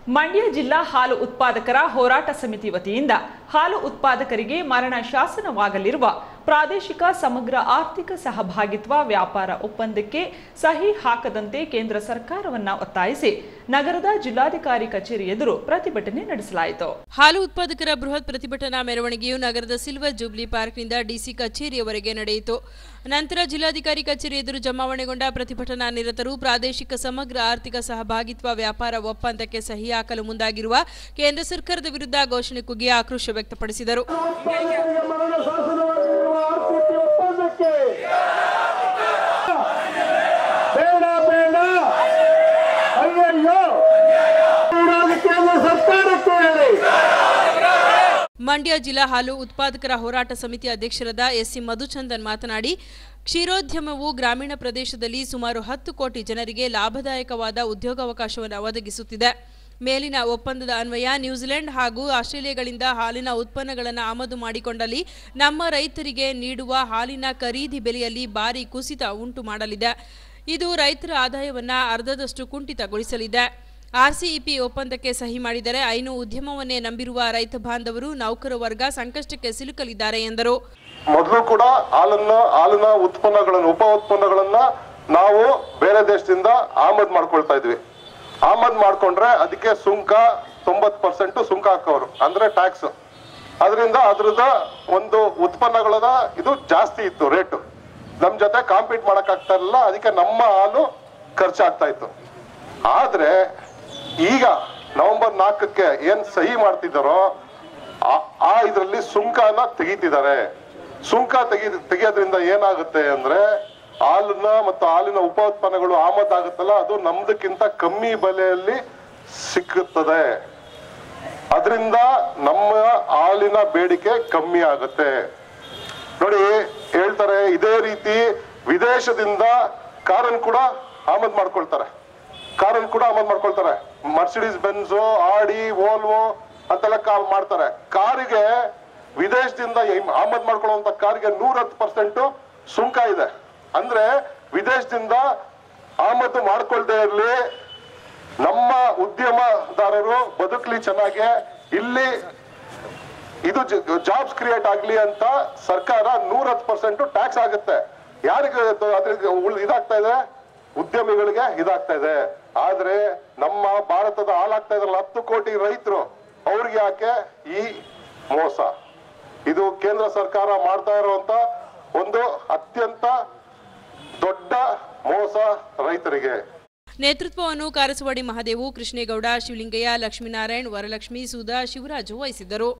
ಮಂಡ್ಯ ಜಿಲ್ಲಾ ಹಾಲು ಉತ್ಪಾದಕರ ಹೋರಾಟ ಸಮಿತಿ ವತಿಯಿಂದ ಹಾಲು ಉತ್ಪಾದಕರಿಗೆ ಮರಣ ಶಾಸನವಾಗಲಿರುವ ಪ್ರಾದೇಶಿಕ ಸಮಗ್ರ ಆರ್ಥಿಕ ಸಹಭಾಗಿತ್ವ ವ್ಯಾಪಾರ ಒಪ್ಪಂದಕ್ಕೆ ಸಹಿ ಹಾಕದಂತೆ ಕೇಂದ್ರ ಸರ್ಕಾರವನ್ನ ಒತ್ತಾಯಿಸಿ ನಗರದ ಜಿಲ್ಲಾಧಿಕಾರಿ ಕಚೇರಿ ಎದುರು ಪ್ರತಿಭಟನೆ ನಡೆಸಲಾಯಿತು ಹಾಲು ಉತ್ಪಾದಕರ ಬೃಹತ್ ಪ್ರತಿಭಟನಾ ಮೆರವಣಿಗೆಯು ನಗರದ ಸಿಲ್ವರ್ ಜೂಬ್ಲಿ ಪಾರ್ಕ್ನಿಂದ ಡಿಸಿ ಕಚೇರಿಯವರೆಗೆ ನಡೆಯಿತು ನಂತರ ಜಿಲ್ಲಾಧಿಕಾರಿ ಕಚೇರಿ ಎದುರು ಜಮಾವಣೆಗೊಂಡ ಪ್ರತಿಭಟನಾ ನಿರತರು ಪ್ರಾದೇಶಿಕ ಸಮಗ್ರ ಆರ್ಥಿಕ ಸಹಭಾಗಿತ್ವ ವ್ಯಾಪಾರ ಒಪ್ಪಂದಕ್ಕೆ ಸಹಿ ಹಾಕಲು ಮುಂದಾಗಿರುವ ಕೇಂದ್ರ ಸರ್ಕಾರದ ವಿರುದ್ಧ ಘೋಷಣೆ ಕೂಗಿ ಆಕ್ರೋಶ ವ್ಯಕ್ತಪಡಿಸಿದರು ಉತ್ಪಾದಕರಿಗೆ ಮರಣ ಶಾಸನವಾಗಿರುವ ಆರ್ಥಿಕ ಒಪ್ಪಂದಕ್ಕೆ ಬೇಡ ಬೇಡ ಅಯ್ಯಯ್ಯೋ ಇರೋದು ಕೇಂದ್ರ ಸರ್ಕಾರಕ್ಕೆ ಹೇಳಿ ಮಂಡ್ಯ ಜಿಲ್ಲಾ ಹಾಲು ಉತ್ಪಾದಕರ ಹೋರಾಟ ಸಮಿತಿ ಅಧ್ಯಕ್ಷರಾದ ಎಸ್ಸಿ ಮಧುಚಂದನ್ ಮಾತನಾಡಿ ಕ್ಷೀರೋದ್ಯಮವು ಗ್ರಾಮೀಣ ಪ್ರದೇಶದಲ್ಲಿ ಸುಮಾರು ಹತ್ತು ಕೋಟಿ ಜನರಿಗೆ ಲಾಭದಾಯಕವಾದ ಉದ್ಯೋಗಾವಕಾಶವನ್ನು ಒದಗಿಸುತ್ತಿದೆ ಮೇಲಿನ ಒಪ್ಪಂದದ ಅನ್ವಯ ನ್ಯೂಜಿಲೆಂಡ್ ಹಾಗೂ ಆಸ್ಟ್ರೇಲಿಯಾಗಳಿಂದ ಹಾಲಿನ ಉತ್ಪನ್ನಗಳನ್ನು ಆಮದು ಮಾಡಿಕೊಂಡಲ್ಲಿ ನಮ್ಮ ರೈತರಿಗೆ ನೀಡುವ ಹಾಲಿನ ಖರೀದಿ ಬೆಲೆಯಲ್ಲಿ ಭಾರಿ ಕುಸಿತ ಉಂಟು ಮಾಡಲಿದೆ ಇದು ರೈತರ ಆದಾಯವನ್ನ ಅರ್ಧದಷ್ಟು ಕುಂಠಿತಗೊಳಿಸಲಿದೆ ಆರ್ಸಿಇಪಿ ಒಪ್ಪಂದಕ್ಕೆ ಸಹಿ ಮಾಡಿದರೆ ಐನು ಉದ್ಯಮವನ್ನೇ ನಂಬಿರುವ ರೈತ ಬಾಂಧವರು ನೌಕರ ವರ್ಗ ಸಂಕಷ್ಟಕ್ಕೆ ಸಿಲುಕಲಿದ್ದಾರೆ ಎಂದರು ಮೊದಲು ಕೂಡ ಹಾಲನ್ನ ಹಾಲಿನ ಉತ್ಪನ್ನಗಳನ್ನು ಉಪ ಉತ್ಪನ್ನಗಳನ್ನ ನಾವು ಬೇರೆ ದೇಶದಿಂದ ಆಮದ್ ಮಾಡ್ಕೊಳ್ತಾ ಇದ್ವಿ ಆಮದ್ ಮಾಡ್ಕೊಂಡ್ರೆ ಅದಕ್ಕೆ ಸುಂಕ ತೊಂಬತ್ ಪರ್ಸೆಂಟ್ ಸುಂಕ ಹಾಕೋರು ಅಂದ್ರೆ ಟ್ಯಾಕ್ಸ್ ಅದರಿಂದ ಅದ್ರದ ಒಂದು ಉತ್ಪನ್ನಗಳದ ಇದು ಜಾಸ್ತಿ ಇತ್ತು ರೇಟು ನಮ್ ಜೊತೆ ಕಾಂಪೀಟ್ ಮಾಡಕ್ ಆಗ್ತಾ ಇರಲಿಲ್ಲ ಅದಕ್ಕೆ ನಮ್ಮ ಹಾಲು ಖರ್ಚಾಗ್ತಾ ಇತ್ತು ಆದ್ರೆ ಈಗ ನವೆಂಬರ್ ನಾಲ್ಕಕ್ಕೆ ಏನ್ ಸಹಿ ಮಾಡ್ತಿದ್ದಾರೋ ಆ- ಆ ಇದರಲ್ಲಿ ಸುಂಕನ ತೆಗಿತಿದ್ದಾರೆ ಸುಂಕ ತೆಗಿ ತೆಗಿಯೋದ್ರಿಂದ ಏನಾಗುತ್ತೆ ಅಂದ್ರೆ ಹಾಲನ್ನ ಮತ್ತು ಹಾಲಿನ ಉಪ ಉತ್ಪನ್ನಗಳು ಆಮದಾಗುತ್ತಲ್ಲ ಅದು ನಮ್ದಕ್ಕಿಂತ ಕಮ್ಮಿ ಬೆಲೆಯಲ್ಲಿ ಸಿಕ್ಕುತ್ತದೆ ಅದರಿಂದ ನಮ್ಮ ಹಾಲಿನ ಬೇಡಿಕೆ ಕಮ್ಮಿ ಆಗುತ್ತೆ ನೋಡಿ ಹೇಳ್ತಾರೆ ಇದೇ ರೀತಿ ವಿದೇಶದಿಂದ ಕಾರನ್ ಕೂಡ ಆಮದ್ ಮಾಡ್ಕೊಳ್ತಾರೆ ಕಾರನ್ ಕೂಡ ಆಮದ್ ಮಾಡ್ಕೊಳ್ತಾರೆ ಮರ್ಸಿಡೀಸ್ ಬೆನ್ಸು ಆಡಿ ಓಲ್ವೋ ಅಂತೆಲ್ಲ ಕಾರ್ ಮಾಡ್ತಾರೆ ಕಾರಿಗೆ ವಿದೇಶದಿಂದ ಈ- ಆಮದ್ ಮಾಡ್ಕೊಳ್ಳುವಂತ ಕಾರಿಗೆ ನೂರ ಹತ್ತು ಪರ್ಸೆಂಟ್ ಸುಂಕ ಇದೆ ಅಂದ್ರೆ ವಿದೇಶದಿಂದ ಆಮದು ಮಾಡ್ಕೊಳ್ದೇ ಇರ್ಲಿ ನಮ್ಮ ಉದ್ಯಮದಾರರು ಬದುಕಲಿ ಚೆನ್ನಾಗಿ ಇಲ್ಲಿ ಇದು ಜಾಬ್ಸ್ ಕ್ರಿಯೇಟ್ ಆಗ್ಲಿ ಅಂತ ಸರ್ಕಾರ ನೂರ ಹತ್ತು ಪರ್ಸೆಂಟ್ ಟ್ಯಾಕ್ಸ್ ಆಗುತ್ತೆ ಯಾರಿಗೆ ಅದು- ಅದ್ರಿಗೆ ಉಳ್- ಇದಾಗ್ತಾ ಇದೆ ಉದ್ಯಮಿಗಳಿಗೆ ಇದಾಗ್ತಾ ಇದೆ ಆದ್ರೆ ನಮ್ಮ ಭಾರತದ ಹಾಲಾಗ್ತಾ ಇದ್ರಲ್ಲ ಹತ್ತು ಕೋಟಿ ರೈತರು ಅವ್ರಿಗೆ ಯಾಕೆ ಈ ಮೋಸ ಇದು ಕೇಂದ್ರ ಸರ್ಕಾರ ಮಾಡ್ತಾ ಇರುವಂತ ಒಂದು ಅತ್ಯಂತ ದೊಡ್ಡ ಮೋಸ ರೈತರಿಗೆ ನೇತೃತ್ವವನ್ನು ಕಾರಸವಾಡಿ ಮಹಾದೇವು ಕೃಷ್ಣೇಗೌಡ ಶಿವಲಿಂಗಯ್ಯ ಲಕ್ಷ್ಮೀನಾರಾಯಣ್ ವರಲಕ್ಷ್ಮಿ ಸುಧಾ ಶಿವರಾಜು ವಹಿಸಿದ್ದರು